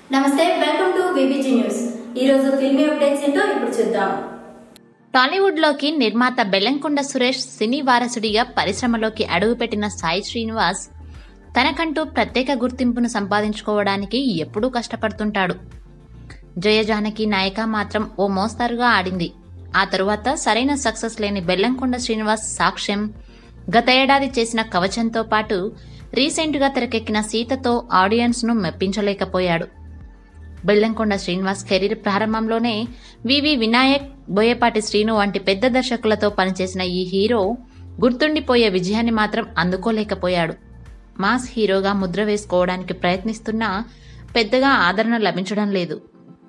నమస్తే welcome to BBG news ఈ రోజు ఫిల్మీ అప్డేట్స్ ఏంటో ఇప్పుడు చూద్దాం టాలీవుడ్లోకి నిర్మాత బెల్లంకొండ సురేష్ సినీ వారసుడిగా పరిశ్రమలోకి అడుగుపెట్టిన సాయి శ్రీనివాస్ తనకంటూ ప్రత్యేక గుర్తింపును సంపాదించుకోవడానికి ఎప్పుడూ కష్టపడుతుంటాడు జయ జానకి నాయక మాత్రం ఓ మోస్తారుగా ఆడింది ఆ తరువాత సరైన సక్సెస్ లేని బెల్లంకొండ శ్రీనివాస్ సాక్ష్యం గత ఏడాది చేసిన కవచంతో పాటు రీసెంట్గా తెరకెక్కిన సీతతో ఆడియన్స్ను మెప్పించలేకపోయాడు బెల్లంకొండ శ్రీనివాస్ కెరీర్ ప్రారంభంలోనే వివి వినాయక్ బోయపాటి శ్రీను వంటి పెద్ద దర్శకులతో పనిచేసిన ఈ హీరో గుర్తుండిపోయే విజయాన్ని మాత్రం అందుకోలేకపోయాడు మాస్ హీరోగా ముద్ర వేసుకోవడానికి ప్రయత్నిస్తున్నా పెద్దగా ఆదరణ లభించడం లేదు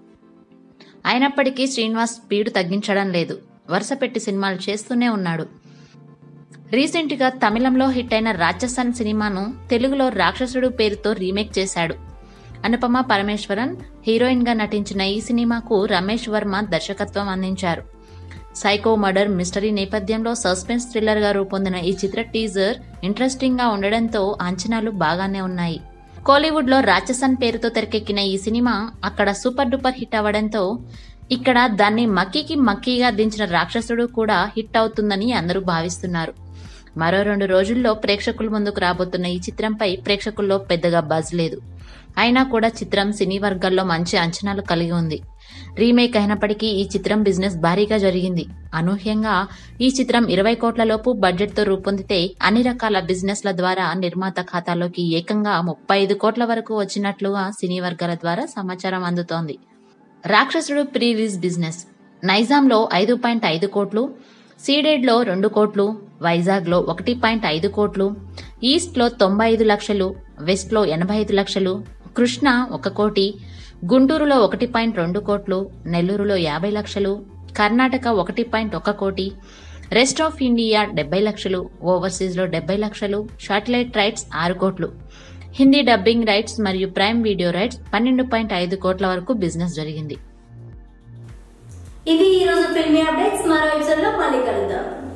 అయినప్పటికీ శ్రీనివాస్ స్పీడ్ తగ్గించడం లేదు వరుస పెట్టి సినిమాలు చేస్తూనే ఉన్నాడు రీసెంట్గా తమిళంలో హిట్ అయిన రాక్షసన్ సినిమాను తెలుగులో రాక్షసుడు పేరుతో రీమేక్ చేశాడు అనుపమ పరమేశ్వరన్ హీరోయిన్ గా నటించిన ఈ సినిమాకు రమేష్ వర్మ దర్శకత్వం అందించారు సైకో మర్డర్ మిస్టరీ నేపథ్యంలో సస్పెన్స్ థ్రిల్లర్ గా రూపొందిన ఈ చిత్ర టీజర్ ఇంట్రెస్టింగ్ గా ఉండడంతో అంచనాలు బాగానే ఉన్నాయి కోలీవుడ్ లో రాక్షసన్ పేరుతో తెరకెక్కిన ఈ సినిమా అక్కడ సూపర్ డూపర్ హిట్ అవ్వడంతో ఇక్కడ దాన్ని మక్కీకి మక్కీగా దించిన రాక్షసుడు కూడా హిట్ అవుతుందని అందరూ భావిస్తున్నారు మరో రెండు రోజుల్లో ప్రేక్షకుల ముందుకు రాబోతున్న ఈ చిత్రంపై ప్రేక్షకుల్లో పెద్దగా బజ్ లేదు అయినా కూడా చిత్రం సినీ వర్గాల్లో మంచి అంచనాలు కలిగి ఉంది రీమేక్ అయినప్పటికీ ఈ చిత్రం బిజినెస్ భారీగా జరిగింది అనూహ్యంగా ఈ చిత్రం ఇరవై కోట్ల లోపు బడ్జెట్తో రూపొందితే అన్ని రకాల బిజినెస్ల ద్వారా నిర్మాత ఖాతాలోకి ఏకంగా ముప్పై ఐదు కోట్ల వరకు వచ్చినట్లుగా సినీ వర్గాల ద్వారా సమాచారం అందుతోంది రాక్షసుడు ప్రీ రిలీజ్ బిజినెస్ నైజాంలో ఐదు పాయింట్ ఐదు కోట్లు సీడెడ్లో రెండు కోట్లు వైజాగ్లో ఒకటి పాయింట్ ఐదు కోట్లు ఈస్ట్లో తొంభై ఐదు లక్షలు వెస్ట్లో ఎనభై ఐదు లక్షలు కృష్ణ ఒక కోటి గుంటూరులో ఒకటి పాయింట్ రెండు కోట్లు నెల్లూరులో యాభై లక్షలు కర్ణాటక ఒకటి పాయింట్ ఒక కోటి రెస్ట్ ఆఫ్ ఇండియా డెబ్బై లక్షలు ఓవర్సీస్లో డెబ్బై లక్షలు శాటిలైట్ రైట్స్ ఆరు కోట్లు హిందీ డబ్బింగ్ రైట్స్ మరియు ప్రైమ్ వీడియో రైట్స్ పన్నెండు పాయింట్ ఐదు కోట్ల వరకు బిజినెస్ జరిగింది ఇవి ఈ రోజు ఫిల్మీ అప్డేట్స్ మరో ఎపిసోడ్ లో మళ్ళీ కలుద్దాం